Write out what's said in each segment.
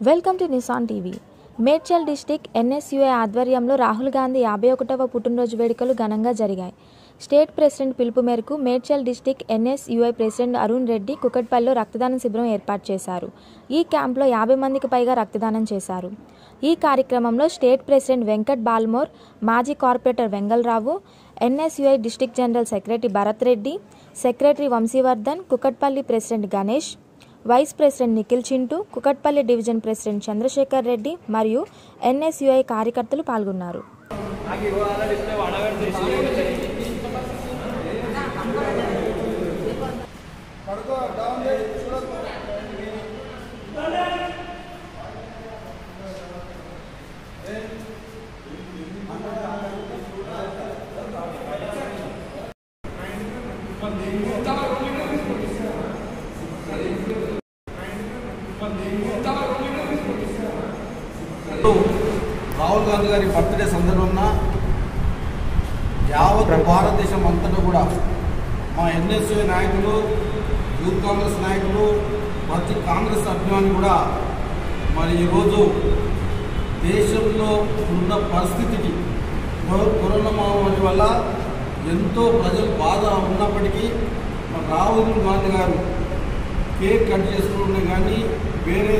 welcome to Nissan TV Medchal district NSUI ఆధ్వర్యంలో రాహుల్ గాంధీ యాభై ఒకటవ పుట్టినరోజు వేడుకలు ఘనంగా జరిగాయి స్టేట్ ప్రెసిడెంట్ పిలుపు మేరకు Medchal district NSUI president Arun Reddy కుకట్పల్లిలో రక్తదాన శిబిరం ఏర్పాటు చేశారు ఈ క్యాంప్లో యాభై మందికి పైగా రక్తదానం చేశారు ఈ కార్యక్రమంలో స్టేట్ ప్రెసిడెంట్ వెంకట్ బాల్మోర్ మాజీ corporator Vengalarao NSUI district general secretary Bharath Reddy secretary Vamshivardhan Kukatpally president Ganesh vice president Nikhil Chintu Kukatpally division president Chandrashekar Reddy మరియు ఎన్ఎస్యుఐ కార్యకర్తలు పాల్గొన్నారు రాహుల్ గాంధీ గారి బర్త్డే సందర్భంగా యావత్ భారతదేశం అంతటా కూడా మా ఎన్ఎస్ఏ నాయకులు యూత్ కాంగ్రెస్ నాయకులు ప్రతి కాంగ్రెస్ అభిమాని కూడా మరి ఈరోజు దేశంలో ఉన్న పరిస్థితికి కో- కరోనా మహమ్మారి వల్ల ఎంతో ప్రజలు బాధ ఉన్నప్పటికీ మరి రాహుల్ గాంధీ గారు కేక్ కట్ చేసుకోవడం కానీ వేరే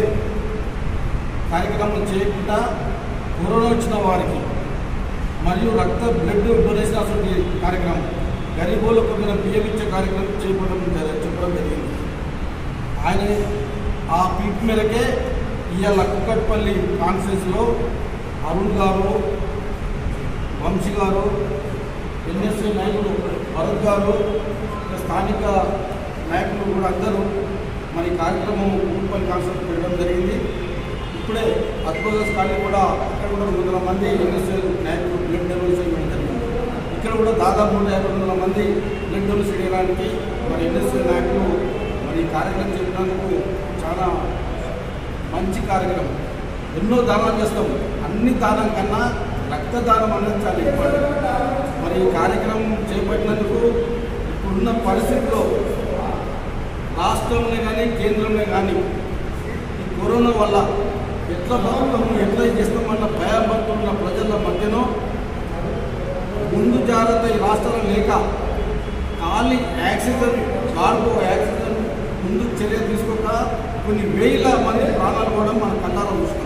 కార్యక్రమం చేయకుండా కరోనా వచ్చిన వారికి మరియు రక్త బ్లడ్ డొనేషన్ అసలు కార్యక్రమం గరీబులకు కొందరు బియ్యం ఇచ్చే కార్యక్రమం చేయడం జరి- చెప్పడం జరిగింది ఆయన ఆ పిలుపు మేరకే ఇవాళ కుక్కట్పల్లి కాన్ఫరెన్స్లో అరుణ్ గారు వంశీ గారు ఎన్ఎస్ఏ నాయకులు భరత్ గారు ఇంకా స్థానిక నాయకులు కూడా అందరూ మరి ఈ కార్యక్రమం కుక్కట్పల్లి కాన్ఫరెన్స్ పెట్టడం జరిగింది ఇప్పుడే అద్భుత స్థాయి కూడా అక్కడ కూడా రెండు వందల మంది ఎన్ఎస్ఏ నాయకులు బ్లడ్ డొనేషన్ ఇవ్వడం జరిగింది ఇక్కడ కూడా దాదాపు నూట యాభై వందల మంది బ్లడ్ డొనేషన్ చేయడానికి మరి ఎన్ఎస్ఏ నాయకులు మరి ఈ కార్యక్రమం చెప్పినందుకు చాలా మంచి కార్యక్రమం ఎన్నో దానాలు చేస్తాం అన్ని దానం కన్నా రక్తదానం అనేది చాలా ఇంపార్టెంట్ మరి ఈ కార్యక్రమం చేపట్టినందుకు ఇప్పుడున్న పరిస్థితిలో రాష్ట్రంలో కానీ కేంద్రంలో కానీ ఈ కరోనా వల్ల ఎట్లా బతుకుతాము ఎట్లా చేస్తామన్న భయపడుతున్న ప్రజల మధ్యలో ముందు జాగ్రత్త ఈ రాష్ట్రాలు లేక ఖాళీ యాక్సిజన్ కార్గో యాక్సిజన్ ముందు చర్య తీసుకోక కొన్ని వేల మంది ప్రాణాలు కూడా మన కళ్ళారా చూస్తున్నాం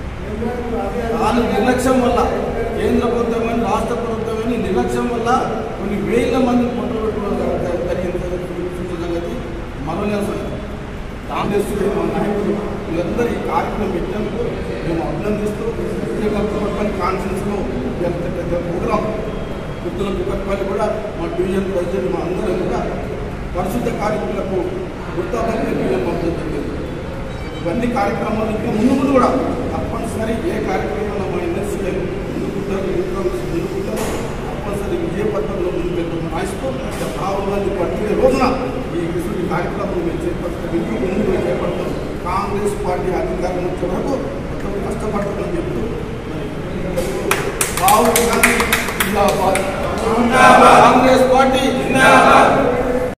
దాని నిర్లక్ష్యం వల్ల కేంద్ర ప్రభుత్వమని రాష్ట్ర ప్రభుత్వమని నిర్లక్ష్యం వల్ల కొన్ని వేల మంది పొట్టబెట్టుకోవడం జరిగింది చూసిన సంగతి మరో సంగతి కాంగ్రెస్ మా నాయకులు వీళ్ళందరూ ఈ కార్యక్రమం పెట్టినందుకు మేము అభినందిస్తూ ముఖ్యంగా కుక్కట్పల్లి కాన్ఫరెన్స్లో ఎంత పెద్ద ప్రోగ్రాం పుత్తుల కుక్కట్పల్లి కూడా మా డివిజన్ ప్రెసిడెంట్ మా అందరం కూడా పరిశుద్ధ కార్మికులకు వృత్తాపత్రి బియ్యం పంపడం జరిగింది ఇవన్నీ కార్యక్రమాలు ఇంకా ముందు ముందు కూడా తప్పనిసరి ఏ కార్యక్రమంలో మా ఇండస్ట్రీ ముందుకుంటారు ముందుకుంటారు తప్పనిసరి విజయపథంలో ముందు వెళ్తామని ఆశతో రాహుల్ గాంధీ పట్టిన రోజున ఈ విసుడి కార్యక్రమం మేము చేపడతాం ఇంకా ముందు కూడా చేపడతాం కాంగ్రెస్ పార్టీ అధికారం వచ్చే వరకు మొత్తం కష్టపడతామని చెప్తూ మరి రాహుల్ గాంధీ జిందాబాద్ కాంగ్రెస్ పార్టీ